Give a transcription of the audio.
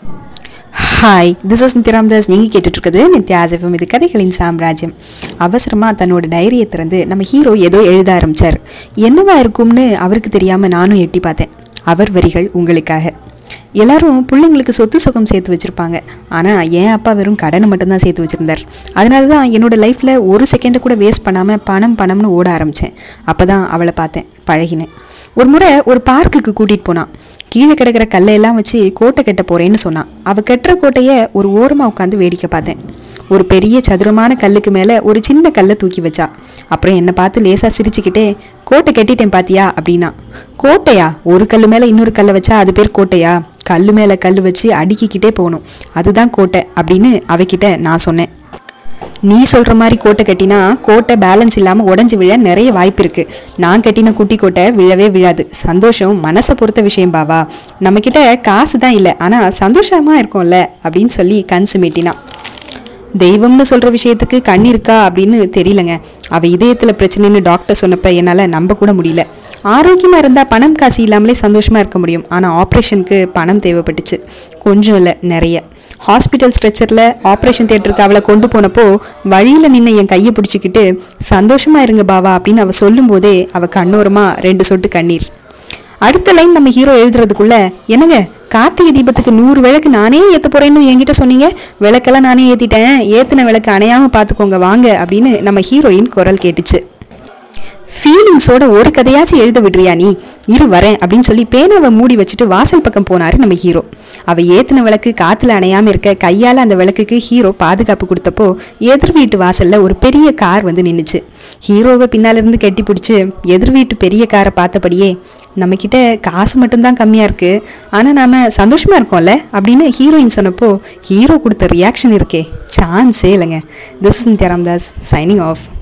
hi this is நித்யராம்தாஸ் நீங்கள் கேட்டுட்ருக்குது நித்யாசபம் இது கதைகளின் சாம்ராஜ்யம் அவசரமாக தன்னோட டைரியை திறந்து நம்ம ஹீரோ ஏதோ எழுத ஆரம்பித்தார் என்னவா இருக்கும்னு அவருக்கு தெரியாமல் நானும் எட்டி பார்த்தேன் அவர் வரிகள் உங்களுக்காக எல்லாரும் பிள்ளைங்களுக்கு சொத்து சுகம் சேர்த்து வச்சுருப்பாங்க ஆனால் என் அப்பா வெறும் கடனை மட்டும்தான் சேர்த்து வச்சுருந்தார் அதனால தான் என்னோட லைஃப்பில் ஒரு செகண்டை கூட வேஸ்ட் பண்ணாமல் பணம் பணம்னு ஓட ஆரம்பித்தேன் அப்போ தான் அவளை பார்த்தேன் பழகினேன் ஒரு முறை ஒரு பார்க்குக்கு கூட்டிகிட்டு போனான் கீழே கிடக்கிற கல்லையெல்லாம் வச்சு கோட்டை கட்ட போறேன்னு சொன்னான் அவ கட்டுற கோட்டையை ஒரு ஓரமா உட்காந்து வேடிக்கை பார்த்தேன் ஒரு பெரிய சதுரமான கல்லுக்கு மேல ஒரு சின்ன கல்லை தூக்கி வச்சா அப்புறம் என்னை பார்த்து லேசா சிரிச்சுக்கிட்டே கோட்டை கட்டிட்டேன் பாத்தியா அப்படின்னா கோட்டையா ஒரு கல்லு மேல இன்னொரு கல்லை வச்சா அது பேர் கோட்டையா கல்லு மேல கல் வச்சு அடுக்கிக்கிட்டே போகணும் அதுதான் கோட்டை அப்படின்னு அவகிட்ட நான் சொன்னேன் நீ சொல்ற மாதிரி கோட்டை கட்டினா கோட்டை பேலன்ஸ் இல்லாம உடஞ்சு விழ நிறைய வாய்ப்பு இருக்கு நான் கட்டின குட்டி கோட்டை விழவே விழாது சந்தோஷம் மனசை பொறுத்த விஷயம் பாவா நம்ம கிட்ட காசு தான் இல்லை ஆனா சந்தோஷமா இருக்கோம்ல அப்படின்னு சொல்லி கண் சிமிட்டினான் தெய்வம்னு சொல்ற விஷயத்துக்கு கண் இருக்கா அப்படின்னு தெரியலங்க அவ இதயத்துல பிரச்சனைன்னு டாக்டர் சொன்னப்ப என்னால நம்ப கூட முடியல ஆரோக்கியமா இருந்தா பணம் காசு இல்லாமலே சந்தோஷமா இருக்க முடியும் ஆனா ஆப்ரேஷனுக்கு பணம் தேவைப்பட்டுச்சு கொஞ்சம் இல்லை நிறைய ஹாஸ்பிட்டல் ஸ்ட்ரெச்சரில் ஆப்ரேஷன் தியேட்டருக்கு அவளை கொண்டு போனப்போ வழியில் நின்று என் கையை பிடிச்சிக்கிட்டு சந்தோஷமா இருங்க பாவா அப்படின்னு அவள் சொல்லும்போதே அவள் கண்ணோரமா ரெண்டு சொட்டு கண்ணீர் அடுத்த லைன் நம்ம ஹீரோ எழுதுறதுக்குள்ள என்னங்க கார்த்திகை தீபத்துக்கு நூறு விளக்கு நானே ஏற்ற போறேன்னு என்கிட்ட சொன்னீங்க விளக்கெல்லாம் நானே ஏற்றிட்டேன் ஏற்றின விளக்கு அணையாம பார்த்துக்கோங்க வாங்க அப்படின்னு நம்ம ஹீரோயின் குரல் கேட்டுச்சு ஃபீலிங்ஸோட ஒரு கதையாச்சும் எழுத விடுறியா நீ இரு வரேன் அப்படின்னு சொல்லி பேனாவை மூடி வச்சுட்டு வாசல் பக்கம் போனாரு நம்ம ஹீரோ அவ ஏத்தின விளக்கு காத்துல அணையாம இருக்க கையால அந்த விளக்குக்கு ஹீரோ பாதுகாப்பு கொடுத்தப்போ எதிர் வீட்டு வாசல்ல ஒரு பெரிய கார் வந்து நின்னுச்சு ஹீரோவை பின்னால இருந்து கட்டி பிடிச்சி எதிர் வீட்டு பெரிய காரை பார்த்தபடியே நம்ம கிட்ட காசு மட்டும்தான் கம்மியா இருக்கு ஆனா நாம சந்தோஷமா இருக்கோம்ல அப்படின்னு ஹீரோயின் சொன்னப்போ ஹீரோ கொடுத்த ரியாக்ஷன் இருக்கே சான்ஸே இல்லைங்க this is Ramdas signing of